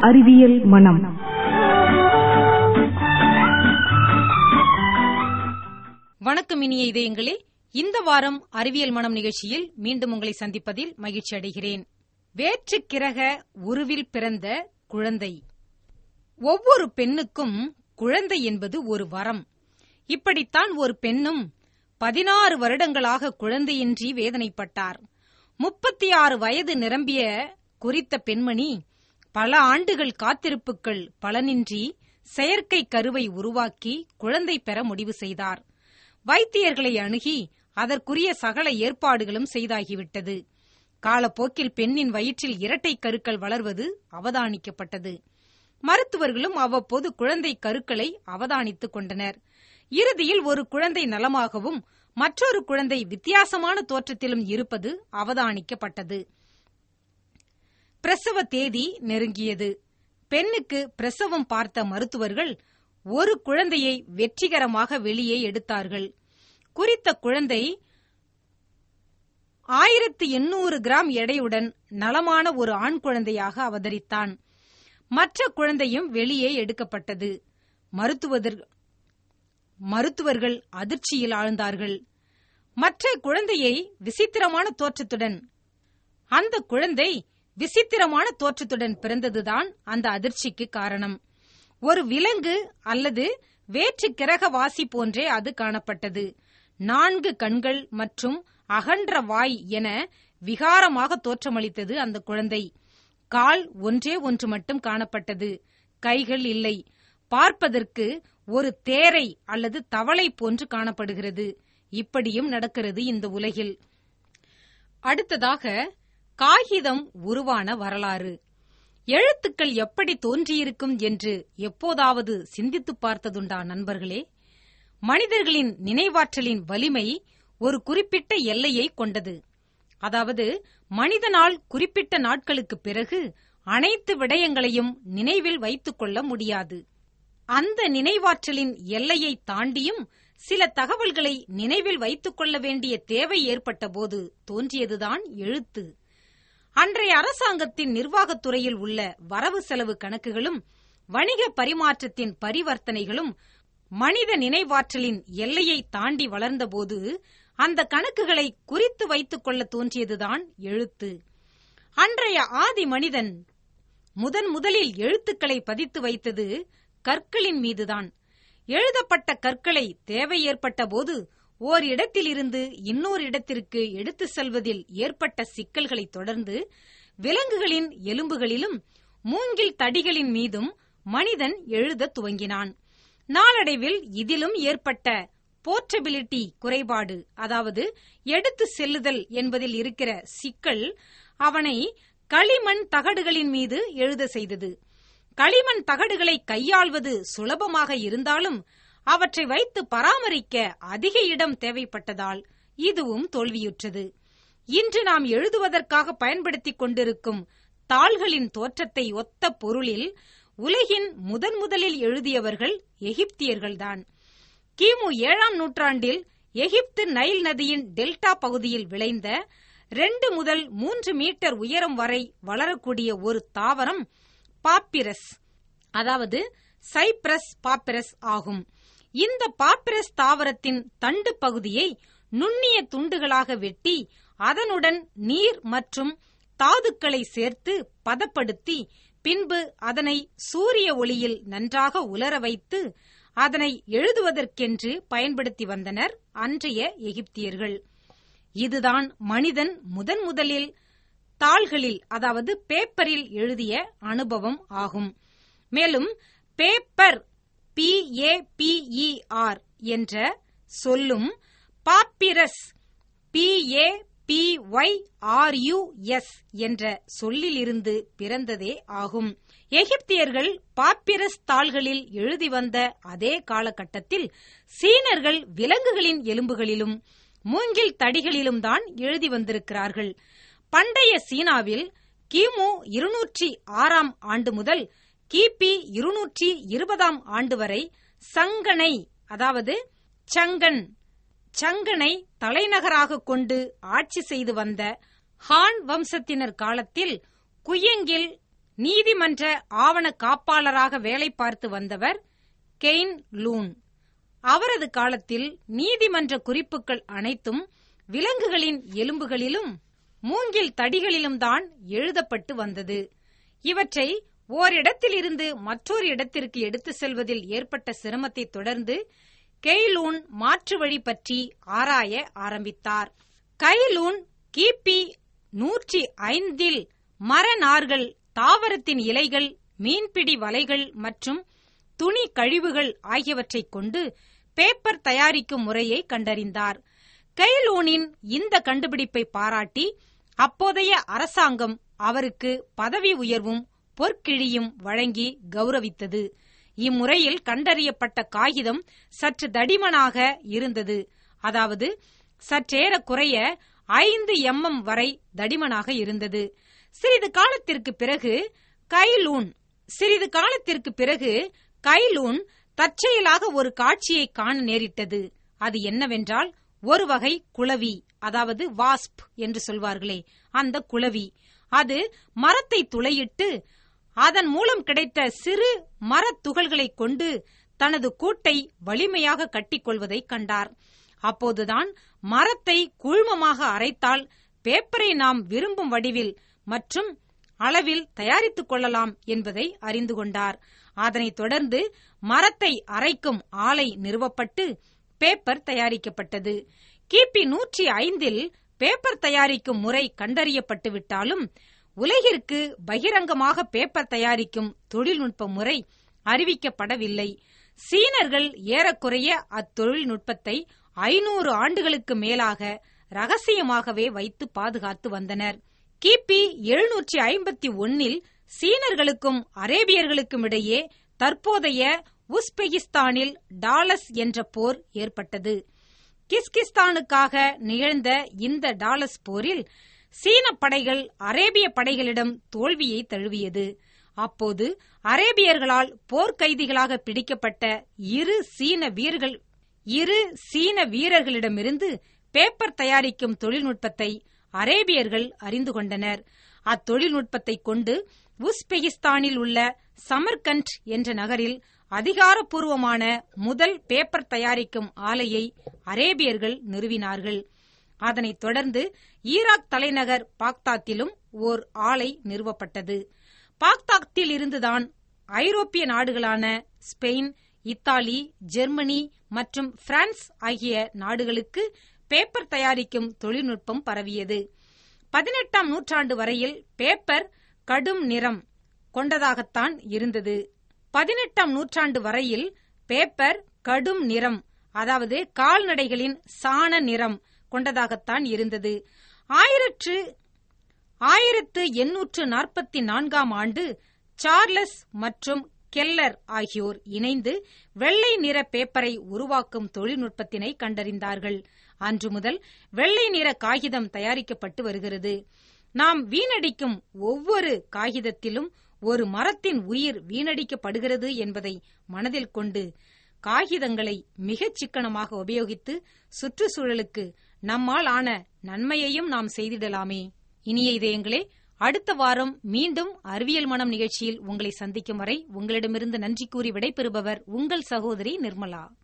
அறிவியல் மனம் வணக்கம் இனிய இதயங்களே இந்த வாரம் அறிவியல் மனம் நிகழ்ச்சியில் மீண்டும் உங்களை சந்திப்பதில் மகிழ்ச்சி அடைகிறேன் வேற்று கிரக உருவில் பிறந்த குழந்தை ஒவ்வொரு பெண்ணுக்கும் குழந்தை என்பது ஒரு வரம் இப்படித்தான் ஒரு பெண்ணும் பதினாறு வருடங்களாக குழந்தையின்றி வேதனைப்பட்டார் முப்பத்தி ஆறு வயது நிரம்பிய குறித்த பெண்மணி பல ஆண்டுகள் காத்திருப்புகள் பலனின்றி செயற்கை கருவை உருவாக்கி குழந்தை பெற முடிவு செய்தார் வைத்தியர்களை அணுகி அதற்குரிய சகல ஏற்பாடுகளும் செய்தாகிவிட்டது காலப்போக்கில் பெண்ணின் வயிற்றில் இரட்டை கருக்கள் வளர்வது அவதானிக்கப்பட்டது மருத்துவர்களும் அவ்வப்போது குழந்தை கருக்களை அவதானித்துக் கொண்டனர் இறுதியில் ஒரு குழந்தை நலமாகவும் மற்றொரு குழந்தை வித்தியாசமான தோற்றத்திலும் இருப்பது அவதானிக்கப்பட்டது பிரசவ தேதி நெருங்கியது பெண்ணுக்கு பிரசவம் பார்த்த மருத்துவர்கள் ஒரு குழந்தையை வெற்றிகரமாக வெளியே எடுத்தார்கள் குறித்த குழந்தை ஆயிரத்து எண்ணூறு கிராம் எடையுடன் நலமான ஒரு ஆண் குழந்தையாக அவதரித்தான் மற்ற குழந்தையும் வெளியே எடுக்கப்பட்டது மருத்துவதர் மருத்துவர்கள் அதிர்ச்சியில் ஆழ்ந்தார்கள் மற்ற குழந்தையை விசித்திரமான தோற்றத்துடன் அந்த குழந்தை விசித்திரமான தோற்றத்துடன் பிறந்ததுதான் அந்த அதிர்ச்சிக்கு காரணம் ஒரு விலங்கு அல்லது வேற்று கிரகவாசி போன்றே அது காணப்பட்டது நான்கு கண்கள் மற்றும் அகன்ற வாய் என விகாரமாக தோற்றமளித்தது அந்த குழந்தை கால் ஒன்றே ஒன்று மட்டும் காணப்பட்டது கைகள் இல்லை பார்ப்பதற்கு ஒரு தேரை அல்லது தவளை போன்று காணப்படுகிறது இப்படியும் நடக்கிறது இந்த உலகில் அடுத்ததாக காகிதம் உருவான வரலாறு எழுத்துக்கள் எப்படி தோன்றியிருக்கும் என்று எப்போதாவது சிந்தித்துப் பார்த்ததுண்டா நண்பர்களே மனிதர்களின் நினைவாற்றலின் வலிமை ஒரு குறிப்பிட்ட எல்லையை கொண்டது அதாவது மனிதனால் குறிப்பிட்ட நாட்களுக்கு பிறகு அனைத்து விடயங்களையும் நினைவில் வைத்துக் கொள்ள முடியாது அந்த நினைவாற்றலின் எல்லையை தாண்டியும் சில தகவல்களை நினைவில் வைத்துக் கொள்ள வேண்டிய தேவை ஏற்பட்டபோது தோன்றியதுதான் எழுத்து அன்றைய அரசாங்கத்தின் நிர்வாகத்துறையில் உள்ள வரவு செலவு கணக்குகளும் வணிக பரிமாற்றத்தின் பரிவர்த்தனைகளும் மனித நினைவாற்றலின் எல்லையை தாண்டி வளர்ந்தபோது அந்த கணக்குகளை குறித்து வைத்துக் கொள்ள தோன்றியதுதான் எழுத்து அன்றைய ஆதி மனிதன் முதன் முதலில் எழுத்துக்களை பதித்து வைத்தது கற்களின் மீதுதான் எழுதப்பட்ட கற்களை தேவை ஏற்பட்ட போது ஓர் இடத்திலிருந்து இன்னொரு இடத்திற்கு எடுத்து செல்வதில் ஏற்பட்ட சிக்கல்களைத் தொடர்ந்து விலங்குகளின் எலும்புகளிலும் மூங்கில் தடிகளின் மீதும் மனிதன் எழுதத் துவங்கினான் நாளடைவில் இதிலும் ஏற்பட்ட போர்ட்டபிலிட்டி குறைபாடு அதாவது எடுத்து செல்லுதல் என்பதில் இருக்கிற சிக்கல் அவனை களிமண் தகடுகளின் மீது எழுத செய்தது களிமண் தகடுகளை கையாள்வது சுலபமாக இருந்தாலும் அவற்றை வைத்து பராமரிக்க அதிக இடம் தேவைப்பட்டதால் இதுவும் தோல்வியுற்றது இன்று நாம் எழுதுவதற்காக பயன்படுத்திக் கொண்டிருக்கும் தாள்களின் தோற்றத்தை ஒத்த பொருளில் உலகின் முதன் முதலில் எழுதியவர்கள் எகிப்தியர்கள்தான் கிமு ஏழாம் நூற்றாண்டில் எகிப்து நைல் நதியின் டெல்டா பகுதியில் விளைந்த ரெண்டு முதல் மூன்று மீட்டர் உயரம் வரை வளரக்கூடிய ஒரு தாவரம் பாப்பிரஸ் அதாவது சைப்ரஸ் பாப்பிரஸ் ஆகும் இந்த பாப்பிரஸ் தாவரத்தின் தண்டு பகுதியை நுண்ணிய துண்டுகளாக வெட்டி அதனுடன் நீர் மற்றும் தாதுக்களை சேர்த்து பதப்படுத்தி பின்பு அதனை சூரிய ஒளியில் நன்றாக உலர வைத்து அதனை எழுதுவதற்கென்று பயன்படுத்தி வந்தனர் அன்றைய எகிப்தியர்கள் இதுதான் மனிதன் முதன் முதலில் தாள்களில் அதாவது பேப்பரில் எழுதிய அனுபவம் ஆகும் மேலும் paper P A P E R என்ற சொல்லும் papyrus P A P Y R U S என்ற சொல்லிலிருந்து பிறந்ததே ஆகும் எகிப்தியர்கள் பாப்பிரஸ் தாள்களில் எழுதி வந்த அதே காலகட்டத்தில் சீனர்கள் விலங்குகளின் எலும்புகளிலும் மூங்கில் தடிகளிலும் தான் எழுதி வந்திருக்கிறார்கள் பண்டைய சீனாவில் கிமு இருநூற்றி ஆறாம் ஆண்டு முதல் கிபி இருநூற்றி இருபதாம் ஆண்டு வரை சங்கனை அதாவது சங்கன் சங்கனை தலைநகராக கொண்டு ஆட்சி செய்து வந்த ஹான் வம்சத்தினர் காலத்தில் குயங்கில் நீதிமன்ற ஆவண காப்பாளராக வேலை பார்த்து வந்தவர் கெய்ன் லூன் அவரது காலத்தில் நீதிமன்ற குறிப்புகள் அனைத்தும் விலங்குகளின் எலும்புகளிலும் மூங்கில் தடிகளிலும் தான் எழுதப்பட்டு வந்தது இவற்றை ஓரிடத்திலிருந்து மற்றொரு இடத்திற்கு எடுத்து செல்வதில் ஏற்பட்ட சிரமத்தை தொடர்ந்து கெய்லூன் மாற்று வழி பற்றி ஆராய ஆரம்பித்தார் கைலூன் கிபி நூற்றி ஐந்தில் மரநார்கள் தாவரத்தின் இலைகள் மீன்பிடி வலைகள் மற்றும் துணி கழிவுகள் ஆகியவற்றைக் கொண்டு பேப்பர் தயாரிக்கும் முறையை கண்டறிந்தார் கைலூனின் இந்த கண்டுபிடிப்பை பாராட்டி அப்போதைய அரசாங்கம் அவருக்கு பதவி உயர்வும் பொற்கிழியும் வழங்கி கௌரவித்தது இம்முறையில் கண்டறியப்பட்ட காகிதம் சற்று தடிமனாக இருந்தது அதாவது சற்றேறக்குறைய ஐந்து எம்எம் வரை தடிமனாக இருந்தது சிறிது காலத்திற்கு பிறகு கைலூன் சிறிது காலத்திற்கு பிறகு கைலூன் தற்செயலாக ஒரு காட்சியை காண நேரிட்டது அது என்னவென்றால் ஒரு வகை குளவி அதாவது வாஸ்ப் என்று சொல்வார்களே அந்த குளவி அது மரத்தை துளையிட்டு அதன் மூலம் கிடைத்த சிறு மரத் துகள்களைக் கொண்டு தனது கூட்டை வலிமையாக கட்டிக்கொள்வதை கண்டார் அப்போதுதான் மரத்தை கூழ்மமாக அரைத்தால் பேப்பரை நாம் விரும்பும் வடிவில் மற்றும் அளவில் தயாரித்துக் கொள்ளலாம் என்பதை அறிந்து கொண்டார் அதனைத் தொடர்ந்து மரத்தை அரைக்கும் ஆலை நிறுவப்பட்டு பேப்பர் தயாரிக்கப்பட்டது கிபி நூற்றி ஐந்தில் பேப்பர் தயாரிக்கும் முறை கண்டறியப்பட்டு விட்டாலும் உலகிற்கு பகிரங்கமாக பேப்பர் தயாரிக்கும் தொழில்நுட்ப முறை அறிவிக்கப்படவில்லை சீனர்கள் ஏறக்குறைய அத்தொழில்நுட்பத்தை ஐநூறு ஆண்டுகளுக்கு மேலாக ரகசியமாகவே வைத்து பாதுகாத்து வந்தனர் கிபி எழுநூற்றி ஐம்பத்தி ஒன்னில் சீனர்களுக்கும் அரேபியர்களுக்கும் இடையே தற்போதைய உஸ்பெகிஸ்தானில் டாலஸ் என்ற போர் ஏற்பட்டது கிஸ்கிஸ்தானுக்காக நிகழ்ந்த இந்த டாலஸ் போரில் சீன படைகள் அரேபிய படைகளிடம் தோல்வியை தழுவியது அப்போது அரேபியர்களால் போர்க்கைதிகளாக பிடிக்கப்பட்ட இரு சீன வீரர்கள் இரு சீன வீரர்களிடமிருந்து பேப்பர் தயாரிக்கும் தொழில்நுட்பத்தை அரேபியர்கள் அறிந்து கொண்டனர் அத்தொழில்நுட்பத்தை கொண்டு உஸ்பெகிஸ்தானில் உள்ள சமர்கண்ட் என்ற நகரில் அதிகாரப்பூர்வமான முதல் பேப்பர் தயாரிக்கும் ஆலையை அரேபியர்கள் நிறுவினார்கள் அதனைத் தொடர்ந்து ஈராக் தலைநகர் பாக்தாத்திலும் ஓர் ஆலை நிறுவப்பட்டது பாக்தாத்தில் இருந்துதான் ஐரோப்பிய நாடுகளான ஸ்பெயின் இத்தாலி ஜெர்மனி மற்றும் பிரான்ஸ் ஆகிய நாடுகளுக்கு பேப்பர் தயாரிக்கும் தொழில்நுட்பம் பரவியது பதினெட்டாம் நூற்றாண்டு வரையில் பேப்பர் கடும் நிறம் கொண்டதாகத்தான் இருந்தது பதினெட்டாம் நூற்றாண்டு வரையில் பேப்பர் கடும் நிறம் அதாவது கால்நடைகளின் சாண நிறம் கொண்டதாகத்தான் இருந்தது ஆயிரத்து ஆயிரத்து எண்ணூற்று நாற்பத்தி நான்காம் ஆண்டு சார்லஸ் மற்றும் கெல்லர் ஆகியோர் இணைந்து வெள்ளை நிற பேப்பரை உருவாக்கும் தொழில்நுட்பத்தினை கண்டறிந்தார்கள் அன்று முதல் வெள்ளை நிற காகிதம் தயாரிக்கப்பட்டு வருகிறது நாம் வீணடிக்கும் ஒவ்வொரு காகிதத்திலும் ஒரு மரத்தின் உயிர் வீணடிக்கப்படுகிறது என்பதை மனதில் கொண்டு காகிதங்களை மிகச் சிக்கனமாக உபயோகித்து சுற்றுச்சூழலுக்கு நம்மால் ஆன நன்மையையும் நாம் செய்திடலாமே இனிய இதயங்களே அடுத்த வாரம் மீண்டும் அறிவியல் மனம் நிகழ்ச்சியில் உங்களை சந்திக்கும் வரை உங்களிடமிருந்து நன்றி கூறி விடைபெறுபவர் உங்கள் சகோதரி நிர்மலா